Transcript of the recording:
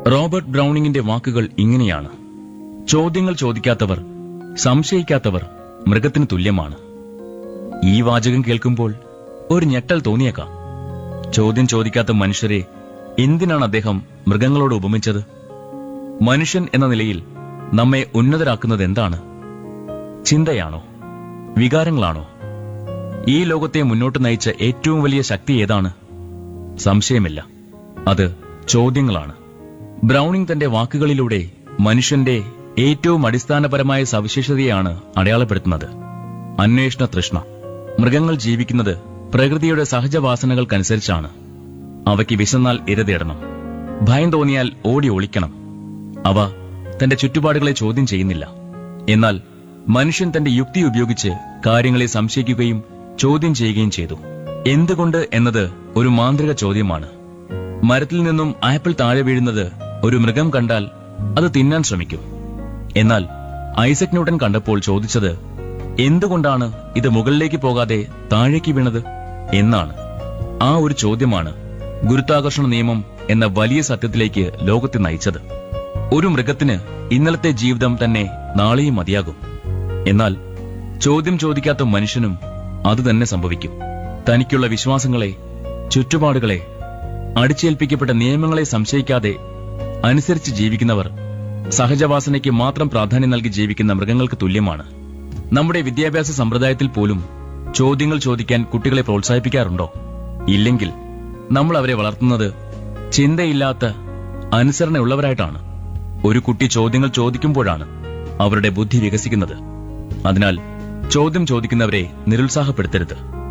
Robert ബ്രൗണിങ്ങിന്റെ വാക്കുകൾ ഇങ്ങനെയാണ് ചോദ്യങ്ങൾ ചോദിക്കാത്തവർ സംശയിക്കാത്തവർ മൃഗത്തിന് തുല്യമാണ് ഈ വാചകം കേൾക്കുമ്പോൾ ഒരു ഞെട്ടൽ തോന്നിയേക്കാം ചോദ്യം ചോദിക്കാത്ത മനുഷ്യരെ എന്തിനാണ് അദ്ദേഹം മൃഗങ്ങളോട് ഉപമിച്ചത് മനുഷ്യൻ എന്ന നിലയിൽ നമ്മെ ഉന്നതരാക്കുന്നത് എന്താണ് ചിന്തയാണോ വികാരങ്ങളാണോ ഈ ലോകത്തെ മുന്നോട്ട് നയിച്ച ഏറ്റവും വലിയ ശക്തി ഏതാണ് സംശയമില്ല അത് ചോദ്യങ്ങളാണ് ബ്രൗണിംഗ് തന്റെ വാക്കുകളിലൂടെ മനുഷ്യന്റെ ഏറ്റവും അടിസ്ഥാനപരമായ സവിശേഷതയാണ് അടയാളപ്പെടുത്തുന്നത് അന്വേഷണ തൃഷ്ണ മൃഗങ്ങൾ ജീവിക്കുന്നത് പ്രകൃതിയുടെ സഹജവാസനകൾക്കനുസരിച്ചാണ് അവയ്ക്ക് വിശന്നാൽ ഇരതേടണം ഭയം തോന്നിയാൽ ഓടി ഒളിക്കണം അവ തന്റെ ചുറ്റുപാടുകളെ ചോദ്യം ചെയ്യുന്നില്ല എന്നാൽ മനുഷ്യൻ തന്റെ യുക്തി ഉപയോഗിച്ച് കാര്യങ്ങളെ സംശയിക്കുകയും ചോദ്യം ചെയ്യുകയും ചെയ്തു എന്തുകൊണ്ട് എന്നത് ഒരു മാന്ത്രിക ചോദ്യമാണ് മരത്തിൽ നിന്നും ആപ്പിൾ താഴെ വീഴുന്നത് ഒരു മൃഗം കണ്ടാൽ അത് തിന്നാൻ ശ്രമിക്കും എന്നാൽ ഐസക് ന്യൂട്ടൻ കണ്ടപ്പോൾ ചോദിച്ചത് എന്തുകൊണ്ടാണ് ഇത് മുകളിലേക്ക് പോകാതെ താഴേക്ക് വീണത് എന്നാണ് ആ ഒരു ചോദ്യമാണ് ഗുരുത്വാകർഷണ നിയമം എന്ന വലിയ സത്യത്തിലേക്ക് ലോകത്തെ നയിച്ചത് ഒരു മൃഗത്തിന് ഇന്നലത്തെ ജീവിതം തന്നെ നാളെയും മതിയാകും എന്നാൽ ചോദ്യം ചോദിക്കാത്ത മനുഷ്യനും അത് തന്നെ സംഭവിക്കും തനിക്കുള്ള വിശ്വാസങ്ങളെ ചുറ്റുപാടുകളെ അടിച്ചേൽപ്പിക്കപ്പെട്ട നിയമങ്ങളെ സംശയിക്കാതെ അനുസരിച്ച് ജീവിക്കുന്നവർ സഹജവാസനയ്ക്ക് മാത്രം പ്രാധാന്യം നൽകി ജീവിക്കുന്ന മൃഗങ്ങൾക്ക് തുല്യമാണ് നമ്മുടെ വിദ്യാഭ്യാസ സമ്പ്രദായത്തിൽ പോലും ചോദ്യങ്ങൾ ചോദിക്കാൻ കുട്ടികളെ പ്രോത്സാഹിപ്പിക്കാറുണ്ടോ ഇല്ലെങ്കിൽ നമ്മൾ അവരെ വളർത്തുന്നത് ചിന്തയില്ലാത്ത അനുസരണയുള്ളവരായിട്ടാണ് ഒരു കുട്ടി ചോദ്യങ്ങൾ ചോദിക്കുമ്പോഴാണ് അവരുടെ ബുദ്ധി വികസിക്കുന്നത് അതിനാൽ ചോദ്യം ചോദിക്കുന്നവരെ നിരുത്സാഹപ്പെടുത്തരുത്